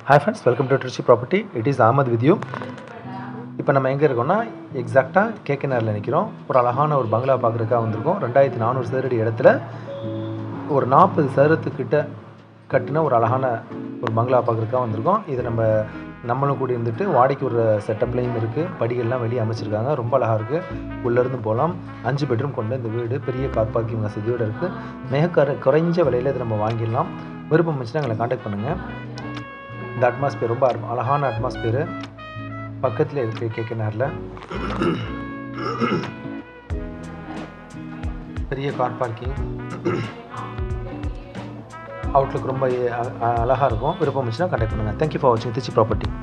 hi friends welcome to Trichy property it is Ahmed with you இப்போ நம்ம எங்கே இருக்கோம்னா எக்ஸாக்டாக கேகேஆரில் நிற்கிறோம் ஒரு அழகான ஒரு பங்களா பார்க்குறதுக்காக வந்திருக்கோம் ரெண்டாயிரத்தி நானூறு சதுரடி இடத்துல ஒரு நாற்பது சதுரத்துக்கிட்ட கட்டின ஒரு அழகான ஒரு பங்களா பார்க்குறதுக்காக வந்திருக்கோம் இது நம்ம நம்மளும் கூட இருந்துட்டு வாடகைக்கு ஒரு செட்டப்லேயும் இருக்குது படிகள்லாம் வெளியே அமைச்சிருக்காங்க ரொம்ப அழகாக இருக்குது உள்ளேருந்து போகலாம் அஞ்சு பெட்ரூம் கொண்ட இந்த வீடு பெரிய கார் பார்க்கிங் வசதியோடு இருக்குது மிக கர குறைஞ்ச விலையில் இதை நம்ம வாங்கிடலாம் விருப்பம் இருந்துச்சுன்னா எங்களை காண்டாக்ட் பண்ணுங்கள் இந்த அட்மாஸ்பியர் ரொம்ப அரு- அழகான அட்மாஸ்பியரு பக்கத்தில் இருக்குது கேகேஆரில் பெரிய கார் பார்க்கிங் அவுட்லுக் ரொம்ப அழகாக இருக்கும் விருப்பம் இருந்துச்சுன்னா காண்டாக்ட் பண்ணுங்கள் தேங்க்யூ ஃபார் வாட்சிங் திருச்சி ப்ராப்பர்ட்டி